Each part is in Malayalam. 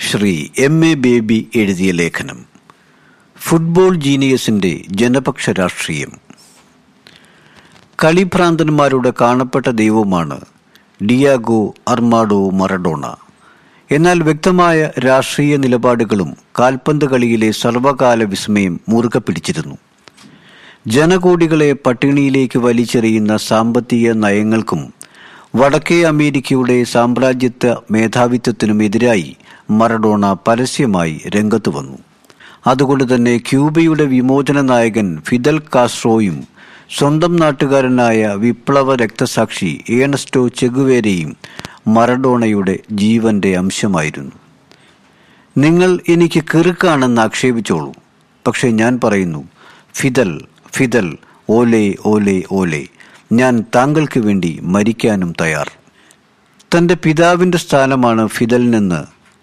ശ്രീ എം എ ബേബി എഴുതിയ ലേഖനം ഫുട്ബോൾ ജീനിയസിന്റെ ജനപക്ഷ രാഷ്ട്രീയം കളിഭ്രാന്തന്മാരുടെ കാണപ്പെട്ട ദൈവമാണ് ഡിയാഗോ അർമാഡോ മറഡോണ എന്നാൽ വ്യക്തമായ രാഷ്ട്രീയ നിലപാടുകളും കാൽപന്ത് കളിയിലെ സർവകാല വിസ്മയം മുറുകെ പിടിച്ചിരുന്നു ജനകോടികളെ പട്ടിണിയിലേക്ക് വലിച്ചെറിയുന്ന സാമ്പത്തിക നയങ്ങൾക്കും വടക്കേ അമേരിക്കയുടെ സാമ്രാജ്യത്വ മേധാവിത്വത്തിനുമെതിരായി മറഡോണ പരസ്യമായി രംഗത്തു വന്നു അതുകൊണ്ട് തന്നെ ക്യൂബയുടെ വിമോചന നായകൻ ഫിദൽ കാസ്ട്രോയും സ്വന്തം നാട്ടുകാരനായ വിപ്ലവ രക്തസാക്ഷി ഏണസ്റ്റോ ചെഗുവേരയും മറഡോണയുടെ ജീവന്റെ അംശമായിരുന്നു നിങ്ങൾ എനിക്ക് കിറുക്കാണെന്ന് ആക്ഷേപിച്ചോളൂ പക്ഷെ ഞാൻ പറയുന്നു ഫിദൽ ഫിദൽ ഓലെ ഓലെ ഓലെ ഞാൻ താങ്കൾക്ക് വേണ്ടി മരിക്കാനും തയ്യാർ തന്റെ പിതാവിന്റെ സ്ഥാനമാണ് ഫിദലിനെന്ന്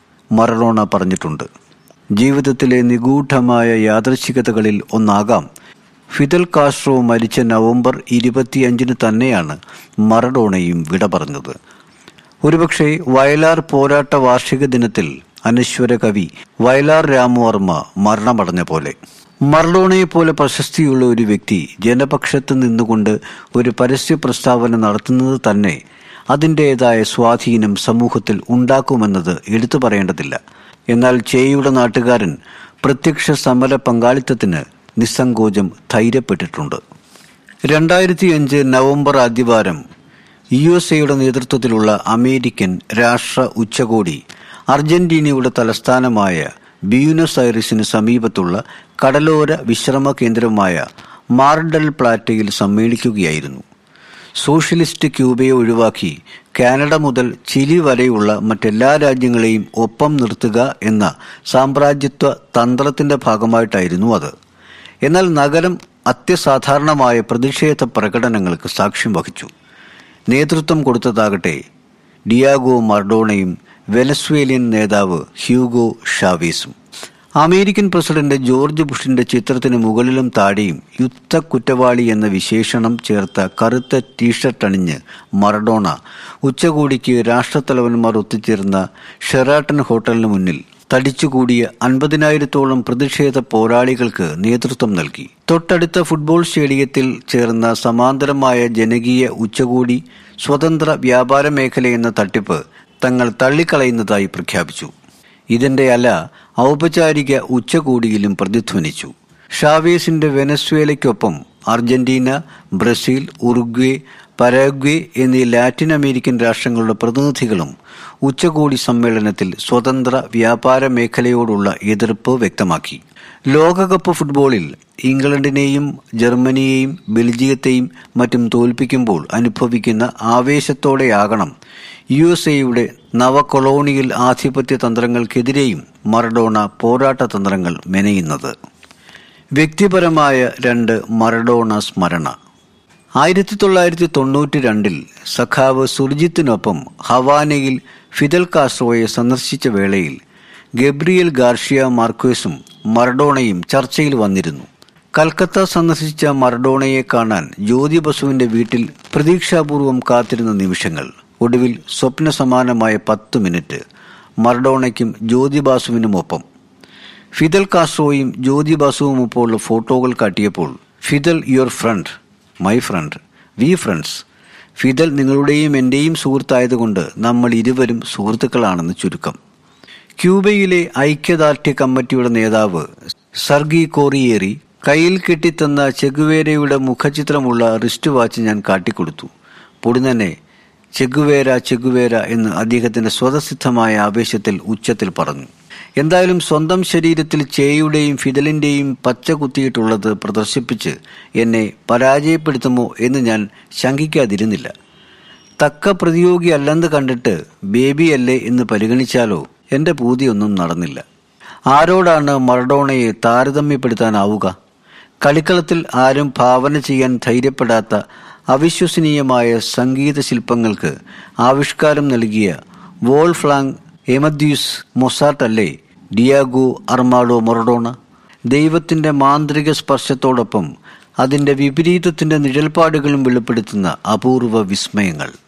മറഡോണ പറഞ്ഞിട്ടുണ്ട് ജീവിതത്തിലെ നിഗൂഢമായ യാദൃച്ഛികതകളിൽ ഒന്നാകാം ഫിദൽ കാസ്ട്രോ മരിച്ച നവംബർ ഇരുപത്തിയഞ്ചിന് തന്നെയാണ് മറഡോണയും വിട പറഞ്ഞത് ഒരുപക്ഷെ വയലാർ പോരാട്ട വാർഷിക ദിനത്തിൽ അനശ്വര കവി വയലാർ രാമവർമ്മ മരണമടഞ്ഞ പോലെ മറഡോണയെ പോലെ പ്രശസ്തിയുള്ള ഒരു വ്യക്തി ജനപക്ഷത്ത് നിന്നുകൊണ്ട് ഒരു പരസ്യ പ്രസ്താവന നടത്തുന്നത് തന്നെ അതിൻ്റെതായ സ്വാധീനം സമൂഹത്തിൽ ഉണ്ടാക്കുമെന്നത് എടുത്തു പറയേണ്ടതില്ല എന്നാൽ ചേയുടെ നാട്ടുകാരൻ പ്രത്യക്ഷ സമര പങ്കാളിത്തത്തിന് നിസ്സങ്കോചം ധൈര്യപ്പെട്ടിട്ടുണ്ട് രണ്ടായിരത്തി അഞ്ച് നവംബർ ആദ്യവാരം യു എസ് എയുടെ നേതൃത്വത്തിലുള്ള അമേരിക്കൻ രാഷ്ട്ര ഉച്ചകോടി അർജന്റീനയുടെ തലസ്ഥാനമായ ബ്യൂനസ് ഐറിസിന് സമീപത്തുള്ള കടലോര വിശ്രമ കേന്ദ്രമായ മാർഡൽ പ്ലാറ്റയിൽ സമ്മേളിക്കുകയായിരുന്നു സോഷ്യലിസ്റ്റ് ക്യൂബയെ ഒഴിവാക്കി കാനഡ മുതൽ ചിലി വരെയുള്ള മറ്റെല്ലാ രാജ്യങ്ങളെയും ഒപ്പം നിർത്തുക എന്ന സാമ്രാജ്യത്വ തന്ത്രത്തിന്റെ ഭാഗമായിട്ടായിരുന്നു അത് എന്നാൽ നഗരം അത്യസാധാരണമായ പ്രതിഷേധ പ്രകടനങ്ങൾക്ക് സാക്ഷ്യം വഹിച്ചു നേതൃത്വം കൊടുത്തതാകട്ടെ ഡിയാഗോ മർഡോണയും വെനസ്വേലിയൻ നേതാവ് ഹ്യൂഗോ ഷാവീസും അമേരിക്കൻ പ്രസിഡന്റ് ജോർജ് ബുഷിന്റെ ചിത്രത്തിന് മുകളിലും താഴെയും യുദ്ധ കുറ്റവാളി എന്ന വിശേഷണം ചേർത്ത കറുത്ത ടീഷർട്ട് അണിഞ്ഞ് മറഡോണ ഉച്ചകോടിക്ക് രാഷ്ട്രത്തലവന്മാർ ഒത്തുചേർന്ന ഷെറാട്ടൺ ഹോട്ടലിന് മുന്നിൽ തടിച്ചുകൂടിയ അൻപതിനായിരത്തോളം പ്രതിഷേധ പോരാളികൾക്ക് നേതൃത്വം നൽകി തൊട്ടടുത്ത ഫുട്ബോൾ സ്റ്റേഡിയത്തിൽ ചേർന്ന സമാന്തരമായ ജനകീയ ഉച്ചകോടി സ്വതന്ത്ര വ്യാപാര മേഖലയെന്ന തട്ടിപ്പ് തങ്ങൾ തള്ളിക്കളയുന്നതായി പ്രഖ്യാപിച്ചു ഇതിന്റെ അല ഔപചാരിക ഉച്ചകോടിയിലും പ്രതിധ്വനിച്ചു ഷാവേസിന്റെ വെനസ്വേലയ്ക്കൊപ്പം അർജന്റീന ബ്രസീൽ ഉറുഗ്വേ പരാഗ്വേ എന്നീ ലാറ്റിൻ അമേരിക്കൻ രാഷ്ട്രങ്ങളുടെ പ്രതിനിധികളും ഉച്ചകോടി സമ്മേളനത്തിൽ സ്വതന്ത്ര വ്യാപാര മേഖലയോടുള്ള എതിർപ്പ് വ്യക്തമാക്കി ലോകകപ്പ് ഫുട്ബോളിൽ ഇംഗ്ലണ്ടിനെയും ജർമ്മനിയെയും ബെൽജിയത്തെയും മറ്റും തോൽപ്പിക്കുമ്പോൾ അനുഭവിക്കുന്ന ആവേശത്തോടെയാകണം യു എസ് എയുടെ നവകൊളോണിയൽ ആധിപത്യ തന്ത്രങ്ങൾക്കെതിരെയും മറഡോണ പോരാട്ട തന്ത്രങ്ങൾ മെനയുന്നത് വ്യക്തിപരമായ രണ്ട് മറഡോണ സ്മരണ ആയിരത്തി തൊള്ളായിരത്തി തൊണ്ണൂറ്റി രണ്ടിൽ സഖാവ് സുർജിത്തിനൊപ്പം ഹവാനയിൽ ഫിദൽ കാസ്ട്രോയെ സന്ദർശിച്ച വേളയിൽ ഗബ്രിയൽ ഗാർഷിയ മാർക്വേസും മറഡോണയും ചർച്ചയിൽ വന്നിരുന്നു കൽക്കത്ത സന്ദർശിച്ച മറഡോണയെ കാണാൻ ജ്യോതി ബസുവിന്റെ വീട്ടിൽ പ്രതീക്ഷാപൂർവം കാത്തിരുന്ന നിമിഷങ്ങൾ ഒടുവിൽ സ്വപ്ന സമാനമായ പത്ത് മിനിറ്റ് മറഡോണയ്ക്കും ജ്യോതി ബാസുവിനുമൊപ്പം ഫിദൽ കാസ്ട്രോയും ജ്യോതി ബാസുവുമൊപ്പമുള്ള ഫോട്ടോകൾ കാട്ടിയപ്പോൾ Fidel your friend my friend we friends Fidel നിങ്ങളുടെയും എന്റെയും സുഹൃത്തായതുകൊണ്ട് നമ്മൾ ഇരുവരും സുഹൃത്തുക്കളാണെന്ന് ചുരുക്കം ക്യൂബയിലെ ഐക്യദാർഢ്യ കമ്മിറ്റിയുടെ നേതാവ് സർഗി കോറിയേറി കയ്യിൽ കെട്ടിത്തന്ന ചെഗുവേരയുടെ മുഖചിത്രമുള്ള റിസ്റ്റ് വാച്ച് ഞാൻ കാട്ടിക്കൊടുത്തു പൊടുന്നനെ ചെഗുവേര ചെഗുവേര എന്ന് അദ്ദേഹത്തിന്റെ സ്വതസിദ്ധമായ ആവേശത്തിൽ ഉച്ചത്തിൽ പറഞ്ഞു എന്തായാലും സ്വന്തം ശരീരത്തിൽ ചേയുടെയും ഫിദലിന്റെയും പച്ച കുത്തിയിട്ടുള്ളത് പ്രദർശിപ്പിച്ച് എന്നെ പരാജയപ്പെടുത്തുമോ എന്ന് ഞാൻ ശങ്കിക്കാതിരുന്നില്ല തക്ക പ്രതിയോഗി അല്ലെന്ന് കണ്ടിട്ട് ബേബിയല്ലേ എന്ന് പരിഗണിച്ചാലോ എന്റെ പൂതിയൊന്നും നടന്നില്ല ആരോടാണ് മറഡോണയെ താരതമ്യപ്പെടുത്താനാവുക കളിക്കളത്തിൽ ആരും ഭാവന ചെയ്യാൻ ധൈര്യപ്പെടാത്ത അവിശ്വസനീയമായ സംഗീത ശില്പങ്ങൾക്ക് ആവിഷ്കാരം നൽകിയ വോൾഫ്ലാങ് എമദ്യൂസ് മൊസാർട്ട് അല്ലേ ഡിയാഗോ അർമാഡോ മൊറഡോണ ദൈവത്തിന്റെ മാന്ത്രിക സ്പർശത്തോടൊപ്പം അതിന്റെ വിപരീതത്തിന്റെ നിഴൽപ്പാടുകളും വെളിപ്പെടുത്തുന്ന അപൂർവ വിസ്മയങ്ങൾ